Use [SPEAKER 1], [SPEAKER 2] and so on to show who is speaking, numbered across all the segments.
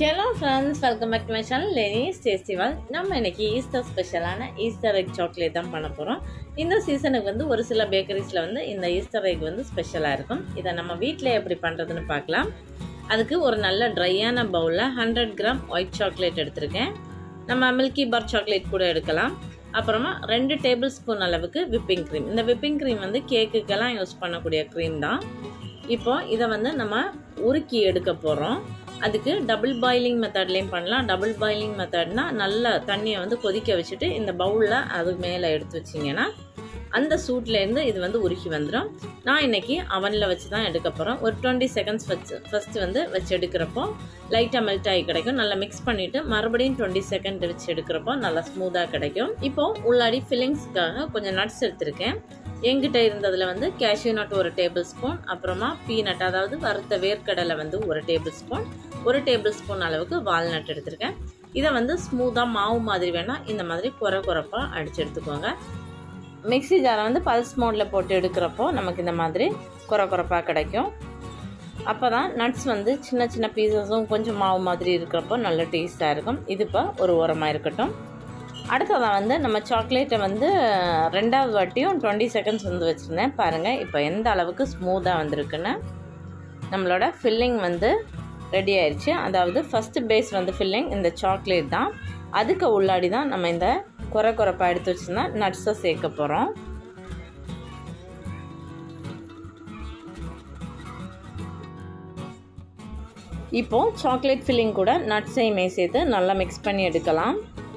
[SPEAKER 1] hello friends welcome back to my channel Lenis tastival நம்ம இன்னைக்கு Easter ஸ்பெஷலான Easter egg chocolate தான் பண்ண போகிறோம் இந்த சீசனுக்கு வந்து ஒரு சில பேக்கரிஸில் வந்து இந்த ஈஸ்டர் எக் வந்து ஸ்பெஷலாக இருக்கும் இதை நம்ம வீட்டில் எப்படி பண்ணுறதுன்னு பார்க்கலாம் அதுக்கு ஒரு நல்ல ட்ரையான பவுலில் ஹண்ட்ரட் கிராம் ஒயிட் சாக்லேட் எடுத்திருக்கேன் நம்ம மில்கி பார் சாக்லேட் கூட எடுக்கலாம் அப்புறமா ரெண்டு டேபிள் ஸ்பூன் அளவுக்கு விப்பிங் க்ரீம் இந்த விப்பிங் க்ரீம் வந்து கேக்குக்கெல்லாம் யூஸ் பண்ணக்கூடிய க்ரீம் தான் இப்போ இதை வந்து நம்ம உருக்கி எடுக்க போகிறோம் அதுக்கு டபுள் பாயிலிங் மெத்தட்லேயும் பண்ணலாம் டபுள் பாயிலிங் மெத்தட்னா நல்ல தண்ணியை வந்து கொதிக்க வச்சுட்டு இந்த பவுலில் அது மேலே எடுத்து வச்சிங்கன்னா அந்த சூட்லேருந்து இது வந்து உருக்கி வந்துடும் நான் இன்னைக்கு அவனில் வச்சு தான் எடுக்க போகிறேன் ஒரு டுவெண்ட்டி செகண்ட்ஸ் வச்சு ஃபஸ்ட்டு வந்து வச்சு எடுக்கிறப்போ லைட்டாக மெல்ட் ஆகி கிடைக்கும் நல்லா மிக்ஸ் பண்ணிவிட்டு மறுபடியும் டுவெண்ட்டி செகண்ட் வச்சு எடுக்கிறப்போ நல்லா ஸ்மூத்தாக கிடைக்கும் இப்போ உள்ளாடி ஃபில்லிங்ஸ்க்காக கொஞ்சம் நட்ஸ் எடுத்திருக்கேன் எங்கிட்ட இருந்ததில் வந்து கேஷ்யூ நட் ஒரு டேபிள் ஸ்பூன் அப்புறமா பீனட் அதாவது வறுத்த வேர்க்கடலை வந்து ஒரு டேபிள் ஸ்பூன் ஒரு டேபிள் ஸ்பூன் அளவுக்கு வால்நட் எடுத்திருக்கேன் இதை வந்து ஸ்மூத்தாக மாவு மாதிரி வேணால் இந்த மாதிரி குறை குறைப்பாக அடித்து எடுத்துக்கோங்க மிக்சி ஜாரை வந்து பல்ஸ் மோடில் போட்டு எடுக்கிறப்போ நமக்கு இந்த மாதிரி குறை குறைப்பாக கிடைக்கும் அப்போ தான் நட்ஸ் வந்து சின்ன சின்ன பீசஸும் கொஞ்சம் மாவு மாதிரி இருக்கிறப்போ நல்ல டேஸ்ட்டாக இருக்கும் இது இப்போ ஒரு ஓரமாக இருக்கட்டும் அடுத்ததாக வந்து நம்ம சாக்லேட்டை வந்து ரெண்டாவது வாட்டியும் டுவெண்ட்டி செகண்ட்ஸ் வந்து வச்சுருந்தேன் பாருங்கள் இப்போ எந்த அளவுக்கு ஸ்மூத்தாக வந்திருக்குன்னு நம்மளோட ஃபில்லிங் வந்து ரெடி ஆயிடுச்சு அதாவது ஃபஸ்ட்டு பேஸ் வந்து ஃபில்லிங் இந்த சாக்லேட் தான் அதுக்கு உள்ளாடி தான் நம்ம இந்த குறை குறைப்பாக எடுத்து வச்சுருந்தா நட்ஸை சேர்க்க போகிறோம் இப்போ சாக்லேட் ஃபில்லிங் கூட நட்ஸையுமே சேர்த்து நல்லா மிக்ஸ் பண்ணி எடுக்கலாம்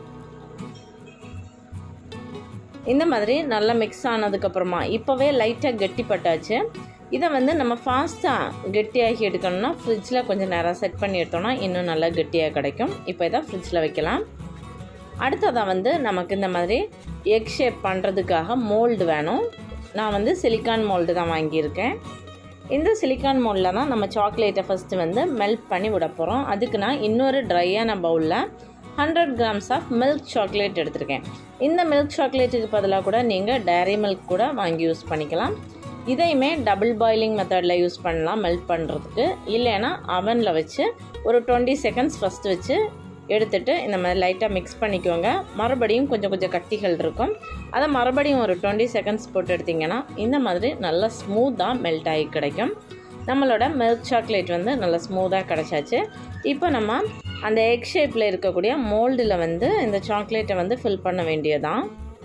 [SPEAKER 1] இந்த மாதிரி நல்லா மிக்ஸ் ஆனதுக்கப்புறமா இப்போவே லைட்டாக கெட்டிப்பட்டாச்சு இதை வந்து நம்ம ஃபாஸ்ட்டாக கெட்டியாகி எடுக்கணும்னா ஃப்ரிட்ஜில் கொஞ்சம் நேரம் செட் பண்ணி எடுத்தோம்னா இன்னும் நல்லா கெட்டியாக கிடைக்கும் இப்போ இதை ஃப்ரிட்ஜில் வைக்கலாம் அடுத்ததாக வந்து நமக்கு இந்த மாதிரி எக் ஷேப் பண்ணுறதுக்காக மோல்டு வேணும் நான் வந்து சிலிக்கான் மோல்டு தான் வாங்கியிருக்கேன் இந்த சிலிக்கான் மோல்டில் தான் நம்ம சாக்லேட்டை ஃபஸ்ட்டு வந்து மெல்ட் பண்ணி விட போகிறோம் அதுக்கு நான் இன்னொரு ட்ரையான பவுலில் hundred grams of milk chocolate எடுத்திருக்கேன் இந்த மில்க் சாக்லேட்டுக்கு பதிலாக கூட நீங்கள் டேரி மில்க் கூட வாங்கி யூஸ் பண்ணிக்கலாம் இதையுமே டபுள் பாயிலிங் மெத்தடில் யூஸ் பண்ணலாம் மெல்ட் பண்ணுறதுக்கு இல்லைன்னா அவனில் வச்சு ஒரு டுவெண்ட்டி செகண்ட்ஸ் ஃபஸ்ட்டு வச்சு எடுத்துகிட்டு இந்த மாதிரி லைட்டாக மிக்ஸ் பண்ணிக்கோங்க மறுபடியும் கொஞ்சம் கொஞ்சம் கட்டிகள் இருக்கும் அதை மறுபடியும் ஒரு டுவெண்ட்டி செகண்ட்ஸ் போட்டு எடுத்திங்கன்னா இந்த மாதிரி நல்லா ஸ்மூத்தாக மெல்ட் ஆகி கிடைக்கும் நம்மளோட மில்க் சாக்லேட் வந்து நல்லா ஸ்மூத்தாக கிடச்சாச்சு இப்போ நம்ம அந்த எக் ஷேப்பில் இருக்கக்கூடிய மோல்டில் வந்து இந்த சாக்லேட்டை வந்து ஃபில் பண்ண வேண்டியதான்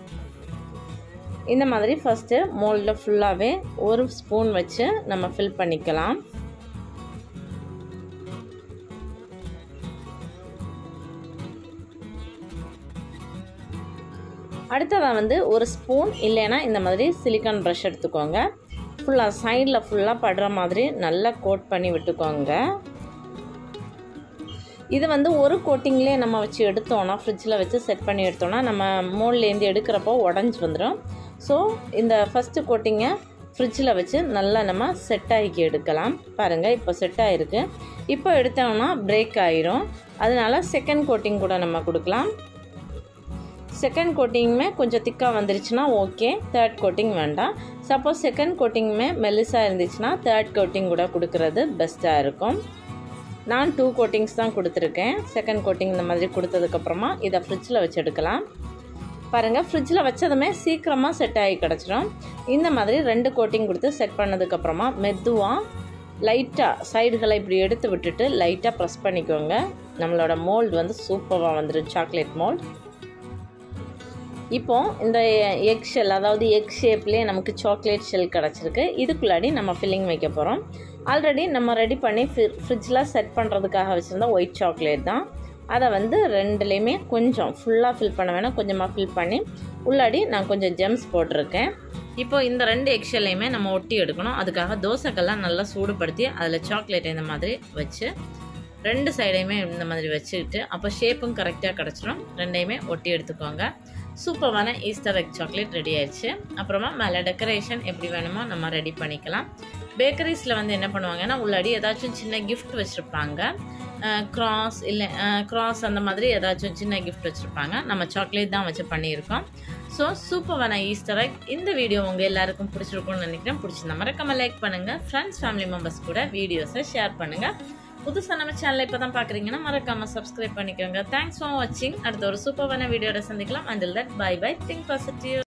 [SPEAKER 1] இந்த மாதிரி ஃபஸ்ட்டு மோல்டில் ஃபுல்லாகவே ஒரு ஸ்பூன் வச்சு நம்ம ஃபில் பண்ணிக்கலாம் அடுத்ததாக வந்து ஒரு ஸ்பூன் இல்லைன்னா இந்த மாதிரி சிலிக்கான் ப்ரஷ் எடுத்துக்கோங்க ஃபுல்லாக சைடில் ஃபுல்லாக படுற மாதிரி நல்லா கோட் பண்ணி விட்டுக்கோங்க இது வந்து ஒரு கோட்டிங்லேயே நம்ம வச்சு எடுத்தோன்னா ஃப்ரிட்ஜில் வச்சு செட் பண்ணி எடுத்தோன்னா நம்ம மோல்லேருந்து எடுக்கிறப்போ உடஞ்சி வந்துடும் ஸோ இந்த ஃபஸ்ட்டு கோட்டிங்கை ஃப்ரிட்ஜில் வச்சு நல்லா நம்ம செட் ஆகிக்கி எடுக்கலாம் பாருங்கள் இப்போ செட் ஆகிருக்கு இப்போ எடுத்தோம்னா பிரேக் ஆயிரும் அதனால செகண்ட் கோட்டிங் கூட நம்ம கொடுக்கலாம் செகண்ட் கோட்டிங்குமே கொஞ்சம் திக்காக வந்துருச்சுன்னா ஓகே தேர்ட் கோட்டிங் வேண்டாம் சப்போஸ் செகண்ட் கோட்டிங்குமே மெல்லிஸாக இருந்துச்சுன்னா தேர்ட் கோட்டிங் கூட கொடுக்கறது பெஸ்ட்டாக இருக்கும் நான் டூ கோட்டிங்ஸ் தான் கொடுத்துருக்கேன் செகண்ட் கோட்டிங் இந்த மாதிரி கொடுத்ததுக்கப்புறமா இதை ஃப்ரிட்ஜில் வச்சு எடுக்கலாம் பாருங்கள் ஃப்ரிட்ஜில் வச்சதுமே சீக்கிரமாக செட் ஆகி கிடச்சிரும் இந்த மாதிரி ரெண்டு கோட்டிங் கொடுத்து செட் பண்ணதுக்கப்புறமா மெதுவாக லைட்டாக சைடுகளை இப்படி எடுத்து விட்டுட்டு லைட்டாக ப்ரெஸ் பண்ணிக்கோங்க நம்மளோட மோல்டு வந்து சூப்பராக வந்துடும் சாக்லேட் மோல்டு இப்போ இந்த எக் ஷெல் அதாவது எக் ஷேப்லேயே நமக்கு சாக்லேட் ஷெல் கிடச்சிருக்கு இதுக்குள்ளாடி நம்ம ஃபில்லிங் வைக்க போகிறோம் ஆல்ரெடி நம்ம ரெடி பண்ணி ஃப்ரி ஃப்ரிட்ஜில் செட் பண்ணுறதுக்காக வச்சுருந்த ஒயிட் சாக்லேட் தான் அதை வந்து ரெண்டுலேயுமே கொஞ்சம் ஃபுல்லாக ஃபில் பண்ண வேணாம் கொஞ்சமாக ஃபில் பண்ணி உள்ளாடி நான் கொஞ்சம் ஜெம்ஸ் போட்டிருக்கேன் இப்போ இந்த ரெண்டு எக்ஷல்லையுமே நம்ம ஒட்டி எடுக்கணும் அதுக்காக தோசைக்கெல்லாம் நல்லா சூடுபடுத்தி அதில் சாக்லேட் இந்த மாதிரி வச்சு ரெண்டு சைடையுமே இந்த மாதிரி வச்சுக்கிட்டு அப்போ ஷேப்பும் கரெக்டாக கிடச்சிரும் ரெண்டையுமே ஒட்டி எடுத்துக்கோங்க சூப்பரான ஈஸ்டர் எக் சாக்லேட் ரெடி ஆயிடுச்சு அப்புறமா மேலே டெக்கரேஷன் எப்படி வேணுமோ நம்ம ரெடி பண்ணிக்கலாம் பேக்கரிஸில் வந்து என்ன பண்ணுவாங்கன்னா உள்ளாடி ஏதாச்சும் சின்ன கிஃப்ட் வச்சுருப்பாங்க க்ராஸ் இல்லை க்ராஸ் அந்த மாதிரி ஏதாச்சும் சின்ன கிஃப்ட் வச்சுருப்பாங்க நம்ம சாக்லேட் தான் வச்சு பண்ணியிருக்கோம் ஸோ சூப்பரான ஈஸ்டர் எக் இந்த வீடியோ உங்கள் எல்லாருக்கும் பிடிச்சிருக்கும்னு நினைக்கிறேன் பிடிச்சிருந்தா மறக்காம லைக் பண்ணுங்கள் ஃப்ரெண்ட்ஸ் ஃபேமிலி மெம்பர்ஸ் கூட வீடியோஸை ஷேர் பண்ணுங்கள் புதுசாக நம்ம சேனலை இப்போ தான் பார்க்குறீங்கன்னா மறக்காமல் சப்ஸ்கிரைப் பண்ணிக்கோங்க தேங்க்ஸ் ஃபார் வாட்சிங் அடுத்த ஒரு சூப்பரான வீடியோட சந்திக்கலாம் until that bye bye think positive